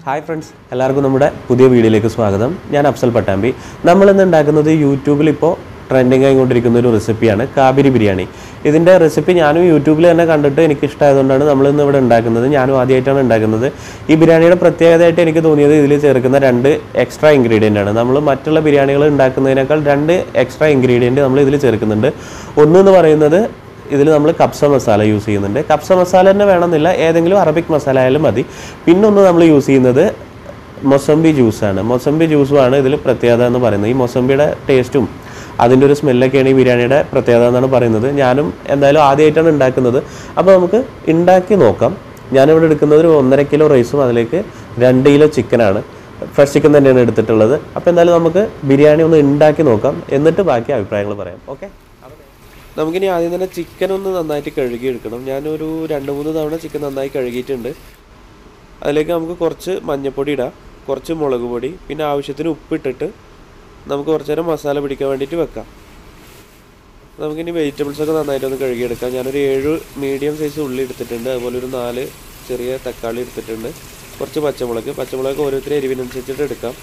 hi friends എല്ലാവർക്കും നമ്മുടെ പുതിയ വീഡിയോയിലേക്ക് സ്വാഗതം ഞാൻ അഫ്സൽ പട്ടാമ്പി നമ്മളിന്ന് ഉണ്ടാക്കുന്നത് യൂട്യൂബിൽ ഇപ്പോൾ ട്രെൻഡിങ് ആയിക്കൊണ്ടിരിക്കുന്ന ഒരു റെസിപ്പിയാണ് കാബിരി ബിരിയാണി ഇതിൻ്റെ റെസിപ്പി ഞാനും യൂട്യൂബിൽ തന്നെ കണ്ടിട്ട് എനിക്ക് ഇഷ്ടമായതുകൊണ്ടാണ് നമ്മളിന്ന് ഇവിടെ ഉണ്ടാക്കുന്നത് ഞാനും ആദ്യമായിട്ടാണ് ഉണ്ടാക്കുന്നത് ഈ ബിരിയാണിയുടെ പ്രത്യേകതയായിട്ട് എനിക്ക് തോന്നിയത് ഇതിൽ ചേർക്കുന്ന രണ്ട് എക്സ്ട്രാ ഇൻഗ്രീഡിയൻ്റ് ആണ് നമ്മൾ മറ്റുള്ള ബിരിയാണികൾ ഉണ്ടാക്കുന്നതിനേക്കാൾ രണ്ട് എക്സ്ട്രാ ഇൻഗ്രീഡിയൻറ്റ് നമ്മൾ ഇതിൽ ചേർക്കുന്നുണ്ട് ഒന്നെന്ന് പറയുന്നത് ഇതിൽ നമ്മൾ കപ്സ മസാല യൂസ് ചെയ്യുന്നുണ്ട് കപ്സ മസാല തന്നെ വേണമെന്നില്ല ഏതെങ്കിലും അറബിക് മസാല ആയാലും മതി പിന്നൊന്ന് നമ്മൾ യൂസ് ചെയ്യുന്നത് മൊസംബി ജ്യൂസാണ് മൊസംബി ജ്യൂസുമാണ് ഇതിൽ പ്രത്യേകത എന്ന് പറയുന്നത് ഈ മൊസംബിയുടെ ടേസ്റ്റും അതിൻ്റെ ഒരു സ്മെല്ലൊക്കെയാണ് ഈ ബിരിയാണിയുടെ പ്രത്യേകത എന്നാണ് പറയുന്നത് ഞാനും എന്തായാലും ആദ്യമായിട്ടാണ് ഉണ്ടാക്കുന്നത് അപ്പോൾ നമുക്ക് ഉണ്ടാക്കി നോക്കാം ഞാനിവിടെ എടുക്കുന്നത് ഒരു ഒന്നര കിലോ റൈസും അതിലേക്ക് രണ്ട് കിലോ ചിക്കനാണ് ഫ്രഷ് ചിക്കൻ തന്നെയാണ് എടുത്തിട്ടുള്ളത് അപ്പോൾ എന്തായാലും നമുക്ക് ബിരിയാണി ഒന്ന് ഉണ്ടാക്കി നോക്കാം എന്നിട്ട് ബാക്കി അഭിപ്രായങ്ങൾ പറയാം ഓക്കെ നമുക്കിനി ആദ്യം തന്നെ ചിക്കൻ ഒന്ന് നന്നായിട്ട് കഴുകി എടുക്കണം ഞാനൊരു രണ്ട് മൂന്ന് തവണ ചിക്കൻ നന്നായി കഴുകിയിട്ടുണ്ട് അതിലേക്ക് നമുക്ക് കുറച്ച് മഞ്ഞൾപ്പൊടി ഇടാം കുറച്ച് മുളക് പൊടി പിന്നെ ആവശ്യത്തിന് ഉപ്പിട്ടിട്ട് നമുക്ക് കുറച്ച് നേരം മസാല പിടിക്കാൻ വേണ്ടിയിട്ട് വെക്കാം നമുക്കിനി വെജിറ്റബിൾസ് ഒക്കെ നന്നായിട്ടൊന്ന് കഴുകിയെടുക്കാം ഞാനൊരു ഏഴ് മീഡിയം സൈസ് ഉള്ളി എടുത്തിട്ടുണ്ട് അതുപോലെ ഒരു നാല് ചെറിയ തക്കാളി എടുത്തിട്ടുണ്ട് കുറച്ച് പച്ചമുളക് പച്ചമുളക് ഓരോരുത്തരും എരിവിനനുസരിച്ചിട്ട് എടുക്കാം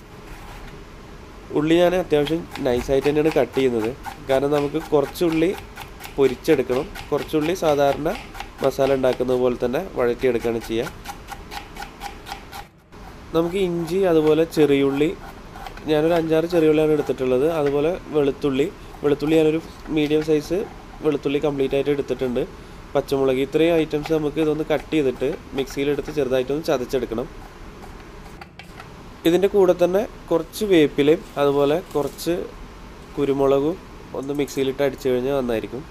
ഉള്ളി ഞാൻ അത്യാവശ്യം നൈസായിട്ട് തന്നെയാണ് കട്ട് ചെയ്യുന്നത് കാരണം നമുക്ക് കുറച്ചുള്ളി പൊരിച്ചെടുക്കണം കുറച്ചുള്ളി സാധാരണ മസാല ഉണ്ടാക്കുന്നത് പോലെ തന്നെ വഴറ്റിയെടുക്കുകയാണ് ചെയ്യുക നമുക്ക് ഇഞ്ചി അതുപോലെ ചെറിയുള്ളി ഞാനൊരു അഞ്ചാറ് ചെറിയുള്ളിയാണ് എടുത്തിട്ടുള്ളത് അതുപോലെ വെളുത്തുള്ളി വെളുത്തുള്ളി ഞാനൊരു മീഡിയം സൈസ് വെളുത്തുള്ളി കംപ്ലീറ്റ് ആയിട്ട് എടുത്തിട്ടുണ്ട് പച്ചമുളക് ഇത്രയും ഐറ്റംസ് നമുക്ക് ഇതൊന്ന് കട്ട് ചെയ്തിട്ട് മിക്സിയിലെടുത്ത് ചെറുതായിട്ടൊന്ന് ചതച്ചെടുക്കണം ഇതിൻ്റെ കൂടെ തന്നെ കുറച്ച് വേപ്പിലയും അതുപോലെ കുറച്ച് കുരുമുളകും ഒന്ന് മിക്സിയിലിട്ട് അടിച്ചു കഴിഞ്ഞാൽ നന്നായിരിക്കും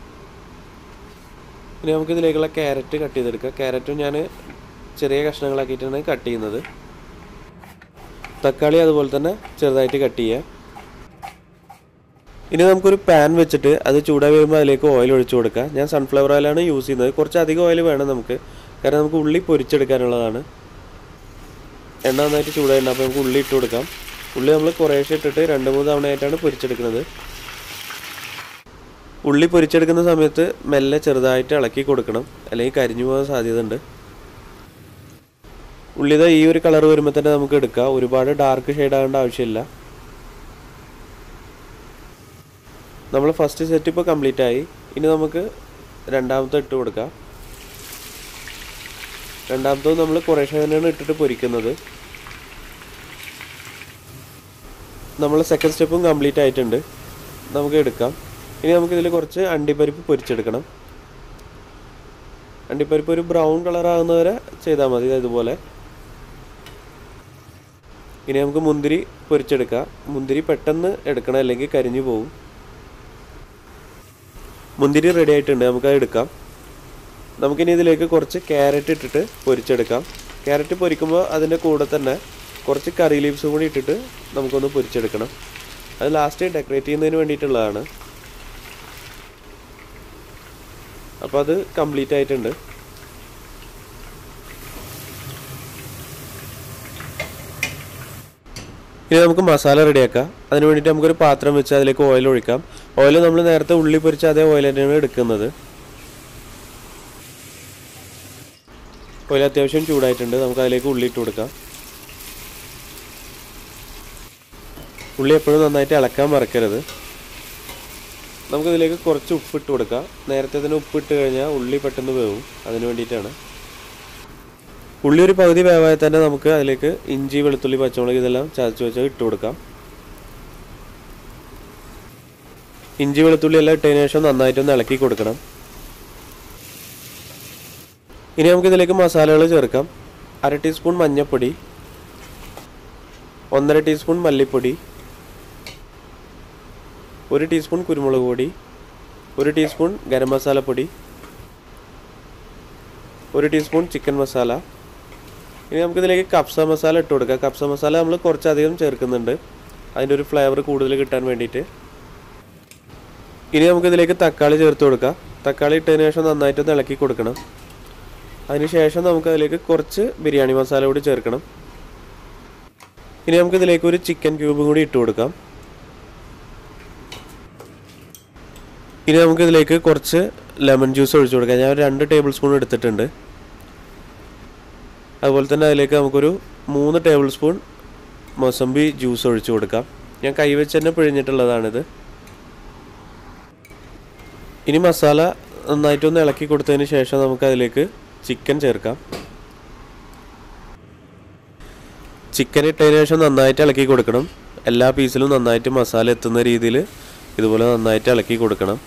ഇനി നമുക്ക് ഇതിലേക്കുള്ള ക്യാരറ്റ് കട്ട് ചെയ്തെടുക്കാം ക്യാരറ്റും ഞാൻ ചെറിയ കഷ്ണങ്ങളാക്കിയിട്ടാണ് കട്ട് ചെയ്യുന്നത് തക്കാളി അതുപോലെ തന്നെ ചെറുതായിട്ട് കട്ട് ചെയ്യുക ഇനി നമുക്കൊരു പാൻ വെച്ചിട്ട് അത് ചൂടായി വരുമ്പോൾ അതിലേക്ക് ഓയിൽ ഒഴിച്ചു കൊടുക്കാം ഞാൻ സൺഫ്ലവർ ഓയിലാണ് യൂസ് ചെയ്യുന്നത് കുറച്ച് അധികം ഓയിൽ വേണം നമുക്ക് കാരണം നമുക്ക് ഉള്ളി പൊരിച്ചെടുക്കാനുള്ളതാണ് എണ്ണ നന്നായിട്ട് ചൂടായിട്ടുണ്ട് അപ്പോൾ നമുക്ക് ഉള്ളി ഇട്ട് കൊടുക്കാം ഉള്ളി നമ്മൾ കുറേശ്ശെ ഇട്ടിട്ട് രണ്ട് മൂന്ന് തവണയായിട്ടാണ് പൊരിച്ചെടുക്കുന്നത് ഉള്ളി പൊരിച്ചെടുക്കുന്ന സമയത്ത് മെല്ലെ ചെറുതായിട്ട് ഇളക്കി കൊടുക്കണം അല്ലെങ്കിൽ കരിഞ്ഞു പോകാൻ സാധ്യതയുണ്ട് ഉള്ളിത ഈ ഒരു കളർ വരുമ്പോൾ തന്നെ നമുക്ക് എടുക്കാം ഒരുപാട് ഡാർക്ക് ഷെയ്ഡ് ആകേണ്ട ആവശ്യമില്ല നമ്മൾ ഫസ്റ്റ് സെറ്റ് ഇപ്പോൾ കംപ്ലീറ്റ് ആയി ഇനി നമുക്ക് രണ്ടാമത്തെ ഇട്ട് കൊടുക്കാം രണ്ടാമത്തത് നമ്മൾ കുറേശ്ശെ തന്നെയാണ് ഇട്ടിട്ട് പൊരിക്കുന്നത് നമ്മൾ സെക്കൻഡ് സ്റ്റെപ്പും കംപ്ലീറ്റ് ആയിട്ടുണ്ട് നമുക്ക് എടുക്കാം ഇനി നമുക്കിതിൽ കുറച്ച് അണ്ടിപ്പരിപ്പ് പൊരിച്ചെടുക്കണം അണ്ടിപ്പരിപ്പ് ഒരു ബ്രൗൺ കളർ ആകുന്നവരെ ചെയ്താൽ മതി ഇതുപോലെ ഇനി നമുക്ക് മുന്തിരി പൊരിച്ചെടുക്കാം മുന്തിരി പെട്ടെന്ന് എടുക്കണം അല്ലെങ്കിൽ കരിഞ്ഞു പോകും മുന്തിരി റെഡി ആയിട്ടുണ്ട് നമുക്കത് എടുക്കാം നമുക്കിനി ഇതിലേക്ക് കുറച്ച് ക്യാരറ്റ് ഇട്ടിട്ട് പൊരിച്ചെടുക്കാം ക്യാരറ്റ് പൊരിക്കുമ്പോൾ അതിൻ്റെ കൂടെ തന്നെ കുറച്ച് കറി ലീവ്സും കൂടി ഇട്ടിട്ട് നമുക്കൊന്ന് പൊരിച്ചെടുക്കണം അത് ലാസ്റ്റ് ഡെക്കറേറ്റ് ചെയ്യുന്നതിന് വേണ്ടിയിട്ടുള്ളതാണ് അപ്പോൾ അത് കംപ്ലീറ്റ് ആയിട്ടുണ്ട് ഇനി നമുക്ക് മസാല റെഡിയാക്കാം അതിന് വേണ്ടിയിട്ട് നമുക്കൊരു പാത്രം വെച്ച് അതിലേക്ക് ഓയിൽ ഒഴിക്കാം ഓയിൽ നമ്മൾ നേരത്തെ ഉള്ളി പൊരിച്ച അതേ ഓയിൽ തന്നെയാണ് എടുക്കുന്നത് ഓയിൽ അത്യാവശ്യം ചൂടായിട്ടുണ്ട് നമുക്ക് അതിലേക്ക് ഉള്ളി ഇട്ട് കൊടുക്കാം ഉള്ളി എപ്പോഴും നന്നായിട്ട് ഇളക്കാൻ മറക്കരുത് നമുക്കിതിലേക്ക് കുറച്ച് ഉപ്പിട്ട് കൊടുക്കാം നേരത്തെ തന്നെ ഉപ്പിട്ട് കഴിഞ്ഞാൽ ഉള്ളി പെട്ടെന്ന് വേവും അതിന് വേണ്ടിയിട്ടാണ് ഉള്ളി ഒരു പകുതി വേവായി തന്നെ നമുക്ക് അതിലേക്ക് ഇഞ്ചി വെളുത്തുള്ളി പച്ചമുളക് ഇതെല്ലാം ചതച്ച് വെച്ച് ഇട്ട് കൊടുക്കാം ഇഞ്ചി വെളുത്തുള്ളി എല്ലാം ഇട്ടതിന് ശേഷം നന്നായിട്ടൊന്ന് ഇളക്കി കൊടുക്കണം ഇനി നമുക്ക് ഇതിലേക്ക് മസാലകൾ ചേർക്കാം അര ടീസ്പൂൺ മഞ്ഞൾപ്പൊടി ഒന്നര ടീസ്പൂൺ മല്ലിപ്പൊടി ഒരു ടീസ്പൂൺ കുരുമുളക് പൊടി ഒരു ടീസ്പൂൺ ഗരം മസാലപ്പൊടി ഒരു ടീസ്പൂൺ ചിക്കൻ മസാല ഇനി നമുക്കിതിലേക്ക് കപ്സ മസാല ഇട്ട് കൊടുക്കാം കപ്സ മസാല നമ്മൾ കുറച്ചധികം ചേർക്കുന്നുണ്ട് അതിൻ്റെ ഒരു ഫ്ലേവർ കൂടുതൽ കിട്ടാൻ വേണ്ടിയിട്ട് ഇനി നമുക്കിതിലേക്ക് തക്കാളി ചേർത്ത് കൊടുക്കാം തക്കാളി ഇട്ടതിന് ശേഷം നന്നായിട്ടൊന്ന് ഇളക്കി കൊടുക്കണം അതിനുശേഷം നമുക്ക് അതിലേക്ക് കുറച്ച് ബിരിയാണി മസാല കൂടി ചേർക്കണം ഇനി നമുക്ക് ഇതിലേക്ക് ഒരു ചിക്കൻ ക്യൂബും കൂടി ഇട്ട് കൊടുക്കാം ഇനി നമുക്ക് ഇതിലേക്ക് കുറച്ച് ലെമൺ ജ്യൂസ് ഒഴിച്ചു കൊടുക്കാം ഞാൻ ഒരു രണ്ട് ടേബിൾ സ്പൂൺ എടുത്തിട്ടുണ്ട് അതുപോലെ തന്നെ അതിലേക്ക് നമുക്കൊരു മൂന്ന് ടേബിൾ സ്പൂൺ മൊസമ്പി ജ്യൂസ് ഒഴിച്ചു കൊടുക്കാം ഞാൻ കൈവച്ച് തന്നെ പിഴിഞ്ഞിട്ടുള്ളതാണിത് ഇനി മസാല നന്നായിട്ടൊന്ന് ഇളക്കി കൊടുത്തതിന് ശേഷം നമുക്ക് അതിലേക്ക് ചിക്കൻ ചേർക്കാം ചിക്കൻ ഇട്ടതിന് ശേഷം നന്നായിട്ട് ഇളക്കി കൊടുക്കണം എല്ലാ പീസിലും നന്നായിട്ട് മസാല എത്തുന്ന രീതിയിൽ ഇതുപോലെ നന്നായിട്ട് ഇളക്കി കൊടുക്കണം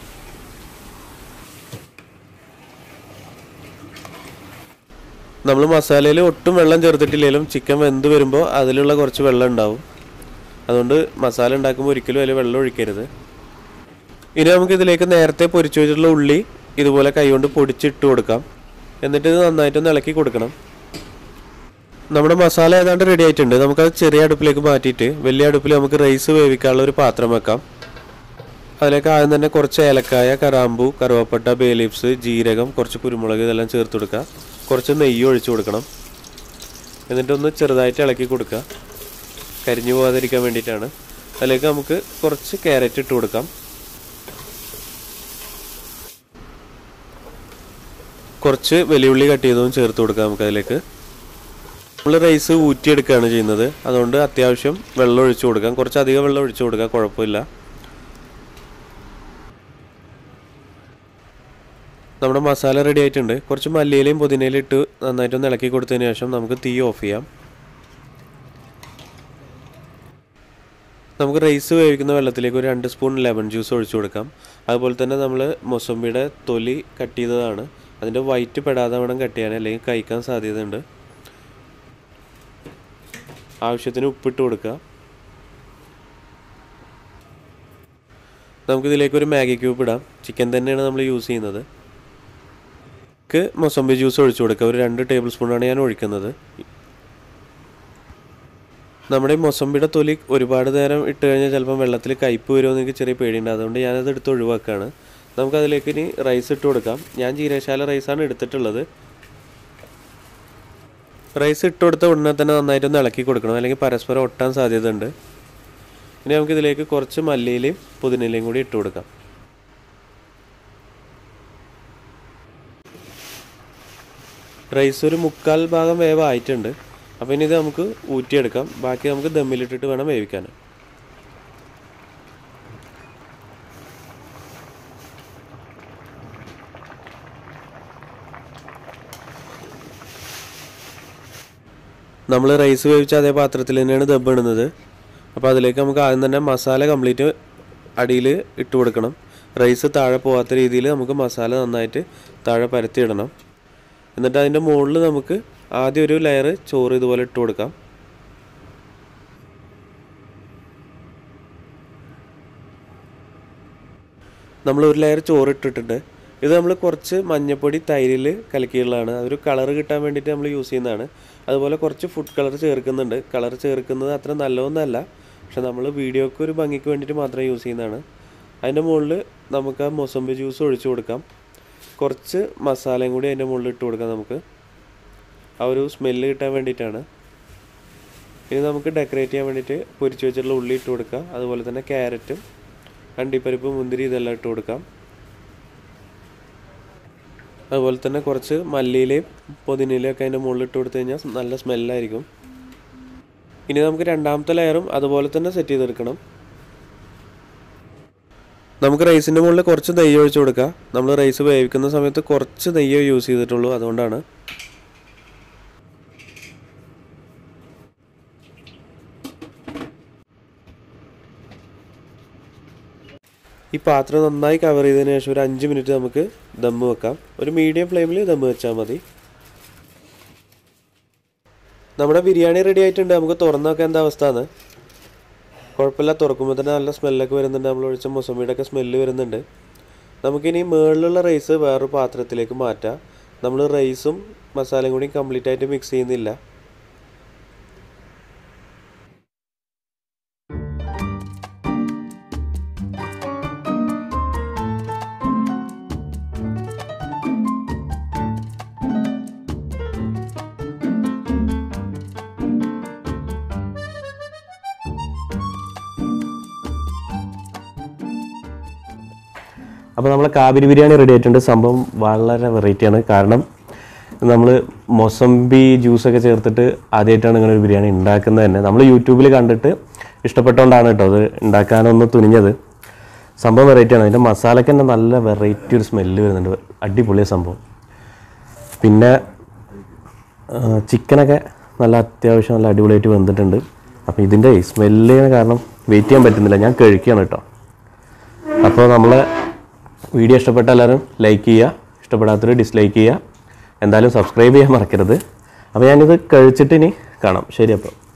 നമ്മൾ മസാലയിൽ ഒട്ടും വെള്ളം ചേർത്തിട്ടില്ലെങ്കിലും ചിക്കൻ വെന്ത് വരുമ്പോൾ അതിലുള്ള കുറച്ച് വെള്ളം ഉണ്ടാവും അതുകൊണ്ട് മസാല ഉണ്ടാക്കുമ്പോൾ ഒരിക്കലും അതിൽ വെള്ളം ഒഴിക്കരുത് ഇനി നമുക്ക് ഇതിലേക്ക് നേരത്തെ പൊരിച്ചു വെച്ചിട്ടുള്ള ഉള്ളി ഇതുപോലെ കൈകൊണ്ട് പൊടിച്ചിട്ട് കൊടുക്കാം എന്നിട്ട് ഇത് നന്നായിട്ടൊന്ന് ഇളക്കി കൊടുക്കണം നമ്മുടെ മസാല ഏതാണ്ട് റെഡി ആയിട്ടുണ്ട് നമുക്കത് ചെറിയ അടുപ്പിലേക്ക് മാറ്റിയിട്ട് വലിയ അടുപ്പിൽ നമുക്ക് റൈസ് വേവിക്കാനുള്ള ഒരു പാത്രം വെക്കാം അതിലേക്ക് ആദ്യം തന്നെ കുറച്ച് ഏലക്കായ കറാമ്പു കറുവപ്പട്ട ബേ ലീവ്സ് ജീരകം കുറച്ച് കുരുമുളക് ഇതെല്ലാം ചേർത്ത് കൊടുക്കുക കുറച്ച് നെയ്യ് ഒഴിച്ചു കൊടുക്കണം എന്നിട്ടൊന്ന് ചെറുതായിട്ട് ഇളക്കി കൊടുക്കുക കരിഞ്ഞു പോകാതിരിക്കാൻ വേണ്ടിയിട്ടാണ് അതിലേക്ക് നമുക്ക് കുറച്ച് ക്യാരറ്റ് ഇട്ട് കൊടുക്കാം കുറച്ച് വെല്ലുള്ളി കട്ട് ചെയ്തതും ചേർത്ത് കൊടുക്കാം നമുക്ക് അതിലേക്ക് നമ്മൾ റൈസ് ഊറ്റിയെടുക്കുകയാണ് ചെയ്യുന്നത് അതുകൊണ്ട് അത്യാവശ്യം വെള്ളം ഒഴിച്ചു കൊടുക്കാം കുറച്ച് അധികം വെള്ളം ഒഴിച്ചു കൊടുക്കാം കുഴപ്പമില്ല നമ്മുടെ മസാല റെഡി ആയിട്ടുണ്ട് കുറച്ച് മല്ലിയിലയും പുതിനയിലും ഇട്ട് നന്നായിട്ടൊന്ന് ഇളക്കി കൊടുത്തതിന് ശേഷം നമുക്ക് തീ ഓഫ് ചെയ്യാം നമുക്ക് റൈസ് വേവിക്കുന്ന വെള്ളത്തിലേക്ക് ഒരു രണ്ട് സ്പൂൺ ലെമൺ ജ്യൂസ് ഒഴിച്ചു കൊടുക്കാം അതുപോലെ തന്നെ നമ്മൾ മൊസമ്പിയുടെ തൊലി കട്ട് ചെയ്തതാണ് അതിൻ്റെ വൈറ്റ് പെടാതെ വേണം കട്ട് ചെയ്യാൻ അല്ലെങ്കിൽ കഴിക്കാൻ സാധ്യതയുണ്ട് ആവശ്യത്തിന് ഉപ്പിട്ട് കൊടുക്കുക നമുക്കിതിലേക്ക് ഒരു മാഗി ക്യൂബ് ഇടാം ചിക്കൻ തന്നെയാണ് നമ്മൾ യൂസ് ചെയ്യുന്നത് ക്ക് മൊസമ്പി ജ്യൂസ് ഒഴിച്ചു കൊടുക്കുക ഒരു രണ്ട് ടേബിൾ സ്പൂണാണ് ഞാൻ ഒഴിക്കുന്നത് നമ്മുടെ ഈ മൊസമ്പിയുടെ തൊലി ഒരുപാട് നേരം ഇട്ട് കഴിഞ്ഞാൽ ചിലപ്പം വെള്ളത്തിൽ കയ്പ്പ് വരുമെന്ന് എനിക്ക് ചെറിയ പേടിയുണ്ട് അതുകൊണ്ട് ഞാനത് എടുത്ത് ഒഴിവാക്കുകയാണ് നമുക്കതിലേക്ക് ഇനി റൈസ് ഇട്ട് കൊടുക്കാം ഞാൻ ജീരശാല റൈസാണ് എടുത്തിട്ടുള്ളത് റൈസ് ഇട്ട് കൊടുത്ത ഉടനെ തന്നെ നന്നായിട്ടൊന്ന് ഇളക്കി കൊടുക്കണം അല്ലെങ്കിൽ പരസ്പരം ഒട്ടാൻ സാധ്യതയുണ്ട് ഇനി നമുക്ക് ഇതിലേക്ക് കുറച്ച് മല്ലിയിലയും പുതിനയിലയും കൂടി ഇട്ട് കൊടുക്കാം റൈസ് ഒരു മുക്കാൽ ഭാഗം വേവായിട്ടുണ്ട് അപ്പോൾ ഇനി ഇത് നമുക്ക് ഊറ്റിയെടുക്കാം ബാക്കി നമുക്ക് ദമ്മിലിട്ടിട്ട് വേണം വേവിക്കാൻ നമ്മൾ റൈസ് വേവിച്ച അതേ പാത്രത്തിൽ തന്നെയാണ് ദം ഇടുന്നത് അപ്പോൾ അതിലേക്ക് നമുക്ക് ആദ്യം തന്നെ മസാല കംപ്ലീറ്റ് അടിയിൽ ഇട്ട് കൊടുക്കണം റൈസ് താഴെ പോകാത്ത രീതിയിൽ നമുക്ക് മസാല നന്നായിട്ട് താഴെ പരത്തിയിടണം എന്നിട്ട് അതിൻ്റെ മുകളിൽ നമുക്ക് ആദ്യം ഒരു ലെയർ ചോറ് ഇതുപോലെ ഇട്ട് കൊടുക്കാം നമ്മൾ ഒരു ലെയർ ചോറ് ഇട്ടിട്ടുണ്ട് ഇത് നമ്മൾ കുറച്ച് മഞ്ഞപ്പൊടി തൈരിൽ കലക്കിയുള്ളതാണ് അതൊരു കളർ കിട്ടാൻ വേണ്ടിയിട്ട് നമ്മൾ യൂസ് ചെയ്യുന്നതാണ് അതുപോലെ കുറച്ച് ഫുഡ് കളർ ചേർക്കുന്നുണ്ട് കളർ ചേർക്കുന്നത് അത്ര നല്ലതൊന്നല്ല പക്ഷെ നമ്മൾ വീഡിയോക്ക് ഒരു ഭംഗിക്ക് വേണ്ടിയിട്ട് മാത്രം യൂസ് ചെയ്യുന്നതാണ് അതിൻ്റെ മുകളിൽ നമുക്ക് ആ മൊസമ്പി ജ്യൂസ് ഒഴിച്ചു കൊടുക്കാം കുറച്ച് മസാലയും കൂടി അതിൻ്റെ മുകളിൽ ഇട്ട് കൊടുക്കാം നമുക്ക് ആ ഒരു സ്മെല്ല് കിട്ടാൻ വേണ്ടിയിട്ടാണ് ഇനി നമുക്ക് ഡെക്കറേറ്റ് ചെയ്യാൻ വേണ്ടിയിട്ട് പൊരിച്ച് വെച്ചിട്ടുള്ള ഉള്ളി ഇട്ട് കൊടുക്കാം അതുപോലെ തന്നെ ക്യാരറ്റും അണ്ടിപ്പരിപ്പ് മുന്തിരി ഇതെല്ലാം ഇട്ട് കൊടുക്കാം അതുപോലെ തന്നെ കുറച്ച് മല്ലിയിലയും പുതിനയിലയും ഒക്കെ അതിൻ്റെ മുകളിൽ ഇട്ട് കൊടുത്തു കഴിഞ്ഞാൽ നല്ല സ്മെല്ലായിരിക്കും ഇനി നമുക്ക് രണ്ടാമത്തെ ലെയറും അതുപോലെ തന്നെ സെറ്റ് ചെയ്തെടുക്കണം നമുക്ക് റൈസിൻ്റെ മുകളിൽ കുറച്ച് നെയ്യ് ഒഴിച്ച് കൊടുക്കാം നമ്മൾ റൈസ് വേവിക്കുന്ന സമയത്ത് കുറച്ച് നെയ്യ് യൂസ് ചെയ്തിട്ടുള്ളൂ അതുകൊണ്ടാണ് ഈ പാത്രം നന്നായി കവർ ചെയ്തതിന് ശേഷം ഒരു അഞ്ച് മിനിറ്റ് നമുക്ക് ദമ്മ് വെക്കാം ഒരു മീഡിയം ഫ്ലെയിമിൽ ദമ്മ് വെച്ചാൽ മതി നമ്മുടെ ബിരിയാണി റെഡി ആയിട്ടുണ്ട് നമുക്ക് തുറന്നു നോക്കാൻ എന്താ അവസ്ഥ ആണ് കുഴപ്പമില്ല തുറക്കുമ്പോൾ തന്നെ നല്ല സ്മെല്ലൊക്കെ വരുന്നുണ്ട് നമ്മൾ ഒഴിച്ച മൊസമ്മിയുടെ ഒക്കെ സ്മെല്ല് വരുന്നുണ്ട് നമുക്കിനി മുകളിലുള്ള റൈസ് വേറൊരു പാത്രത്തിലേക്ക് മാറ്റാം നമ്മൾ റൈസും മസാലയും കൂടി കംപ്ലീറ്റ് ആയിട്ട് മിക്സ് ചെയ്യുന്നില്ല അപ്പോൾ നമ്മളെ കാബിരി ബിരിയാണി റെഡി ആയിട്ടുണ്ട് സംഭവം വളരെ വെറൈറ്റിയാണ് കാരണം നമ്മൾ മൊസംബി ജ്യൂസൊക്കെ ചേർത്തിട്ട് ആദ്യമായിട്ടാണ് ഇങ്ങനെ ഒരു ബിരിയാണി ഉണ്ടാക്കുന്നത് തന്നെ നമ്മൾ യൂട്യൂബിൽ കണ്ടിട്ട് ഇഷ്ടപ്പെട്ടുകൊണ്ടാണ് കേട്ടോ അത് ഉണ്ടാക്കാനൊന്ന് തുനിഞ്ഞത് സംഭവം വെറൈറ്റിയാണ് അതിൻ്റെ മസാലയ്ക്ക് തന്നെ നല്ല വെറൈറ്റി ഒരു സ്മെല്ല് വരുന്നുണ്ട് അടിപൊളിയ സംഭവം പിന്നെ ആ, ചിക്കനൊക്കെ നല്ല അത്യാവശ്യം നല്ല അടിപൊളിയായിട്ട് വെന്തിട്ടുണ്ട് അപ്പോൾ ഇതിൻ്റെ സ്മെല്ലിന് കാരണം വെയിറ്റ് ചെയ്യാൻ പറ്റുന്നില്ല ഞാൻ കഴിക്കുകയാണ് കേട്ടോ അപ്പോൾ നമ്മളെ വീഡിയോ ഇഷ്ടപ്പെട്ട എല്ലാവരും ലൈക്ക് ചെയ്യുക ഇഷ്ടപ്പെടാത്തവർ ഡിസ്ലൈക്ക് ചെയ്യുക എന്തായാലും സബ്സ്ക്രൈബ് ചെയ്യാൻ മറക്കരുത് അപ്പോൾ ഞാനിത് കഴിച്ചിട്ട് ഇനി കാണാം ശരി അപ്പോൾ